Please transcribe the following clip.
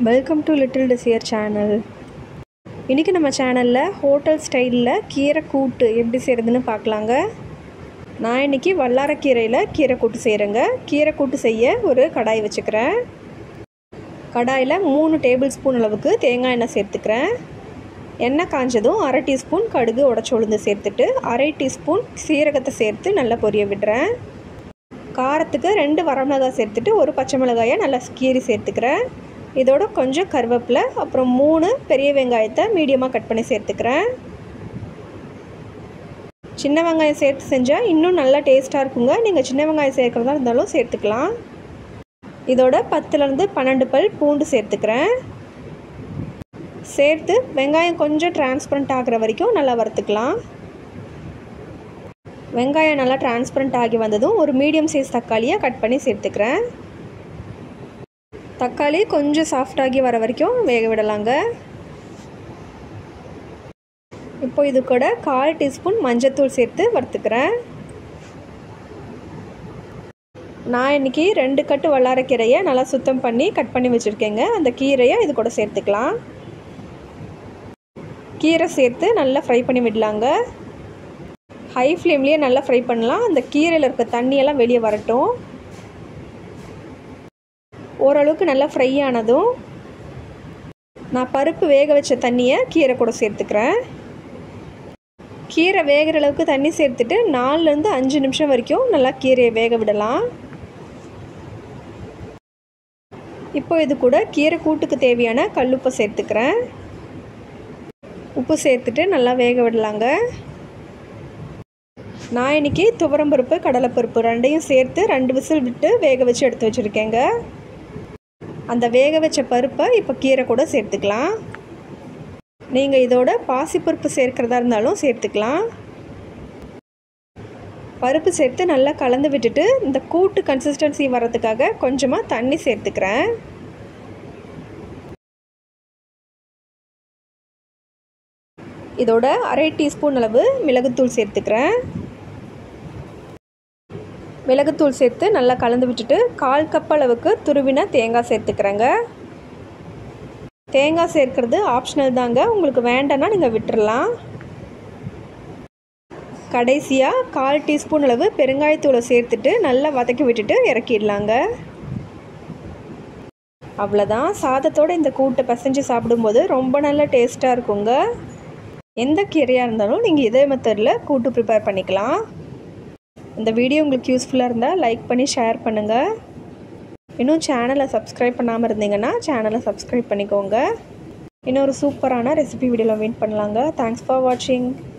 welcome to little desire channel இன்றைக்கி நம்ம சேனலில் ஹோட்டல் ஸ்டைலில் கீரை கூட்டு எப்படி செய்கிறதுன்னு பார்க்கலாங்க நான் இன்றைக்கி வல்லாரக்கீரையில் கீரை கூட்டு செய்கிறேங்க கீரை கூட்டு செய்ய ஒரு கடாய் வச்சுக்கிறேன் கடாயில் மூணு டேபிள் ஸ்பூன் அளவுக்கு தேங்காய் எண்ணெய் சேர்த்துக்கிறேன் எண்ணெய் காஞ்சதும் அரை டீஸ்பூன் கடுகு உடச்சி உளுந்து சேர்த்துட்டு அரை டீஸ்பூன் சீரகத்தை சேர்த்து நல்லா பொரிய விடுறேன் காரத்துக்கு ரெண்டு வரமிளகாய் சேர்த்துட்டு ஒரு பச்சை மிளகாயை நல்லா கீரி சேர்த்துக்கிறேன் இதோட கொஞ்சம் கருவேப்பிலை அப்புறம் மூணு பெரிய வெங்காயத்தை மீடியமாக கட் பண்ணி சேர்த்துக்கிறேன் சின்ன வெங்காயம் சேர்த்து செஞ்சால் இன்னும் நல்லா டேஸ்ட்டாக இருக்குங்க நீங்கள் சின்ன வெங்காயம் சேர்க்குறதா இருந்தாலும் சேர்த்துக்கலாம் இதோட பத்துலேருந்து பன்னெண்டு பல் பூண்டு சேர்த்துக்கிறேன் சேர்த்து வெங்காயம் கொஞ்சம் டிரான்ஸ்பரண்ட் ஆகிற வரைக்கும் நல்லா வறுத்துக்கலாம் வெங்காயம் நல்லா டிரான்ஸ்பரண்ட் ஆகி வந்ததும் ஒரு மீடியம் சைஸ் தக்காளியை கட் பண்ணி சேர்த்துக்கிறேன் தக்காளி கொஞ்சம் சாஃப்டாகி வர வரைக்கும் வேக விடலாங்க இப்போ இது கூட கால் டீஸ்பூன் மஞ்சத்தூள் சேர்த்து வறுத்துக்கிறேன் நான் இன்றைக்கி ரெண்டு கட்டு வல்லாரக்கீரையை நல்லா சுத்தம் பண்ணி கட் பண்ணி வச்சுருக்கேங்க அந்த கீரையை இது கூட சேர்த்துக்கலாம் கீரை சேர்த்து நல்லா ஃப்ரை பண்ணி விடலாங்க ஹை ஃப்ளேம்லேயே நல்லா ஃப்ரை பண்ணலாம் அந்த கீரையில் இருக்க தண்ணியெல்லாம் வெளியே வரட்டும் ஓரளவுக்கு நல்லா ஃப்ரை ஆனதும் நான் பருப்பு வேக வச்ச தண்ணியை கீரை கூட சேர்த்துக்கிறேன் கீரை வேகிற அளவுக்கு தண்ணி சேர்த்துட்டு நாலுலேருந்து அஞ்சு நிமிஷம் வரைக்கும் நல்லா கீரையை வேக விடலாம் இப்போ இது கூட கீரை கூட்டுக்கு தேவையான கல்லுப்பை சேர்த்துக்கிறேன் உப்பு சேர்த்துட்டு நல்லா வேக விடலாங்க நான் இன்றைக்கி துவரம்பருப்பு கடலைப்பருப்பு ரெண்டையும் சேர்த்து ரெண்டு விசில் விட்டு வேக வச்சு எடுத்து வச்சுருக்கேங்க அந்த வேக வச்ச பருப்பை இப்போ கீரை கூட சேர்த்துக்கலாம் நீங்கள் இதோட பாசிப்பருப்பு சேர்க்குறதா இருந்தாலும் சேர்த்துக்கலாம் பருப்பு சேர்த்து நல்லா கலந்து விட்டுட்டு இந்த கூட்டு கன்சிஸ்டன்சி வர்றதுக்காக கொஞ்சமாக தண்ணி சேர்த்துக்கிறேன் இதோட அரை டீஸ்பூன் அளவு மிளகுத்தூள் சேர்த்துக்கிறேன் மிளகுத்தூள் சேர்த்து நல்லா கலந்து விட்டுட்டு கால் கப் அளவுக்கு துருவின தேங்காய் சேர்த்துக்கிறேங்க தேங்காய் சேர்க்கறது ஆப்ஷனல் தாங்க உங்களுக்கு வேண்டான்னா நீங்கள் விட்டுறலாம் கடைசியாக கால் டீஸ்பூன் அளவு பெருங்காயத்தூளை சேர்த்துட்டு நல்லா வதக்கி விட்டுட்டு இறக்கிடலாங்க அவ்வளோதான் சாதத்தோடு இந்த கூட்டை பசைஞ்சு சாப்பிடும்போது ரொம்ப நல்ல டேஸ்ட்டாக இருக்குங்க எந்த கீரையாக இருந்தாலும் நீங்கள் இதே மெத்தடில் கூட்டு ப்ரிப்பேர் பண்ணிக்கலாம் இந்த வீடியோ உங்களுக்கு யூஸ்ஃபுல்லாக இருந்தால் லைக் பண்ணி ஷேர் பண்ணுங்கள் இன்னும் சேனலை சப்ஸ்கிரைப் பண்ணாமல் இருந்தீங்கன்னா சேனலை சப்ஸ்கிரைப் பண்ணிக்கோங்க இன்னொரு சூப்பரான ரெசிபி வீடியோவில் வெயிட் பண்ணலாங்க தேங்க்ஸ் ஃபார் வாட்சிங்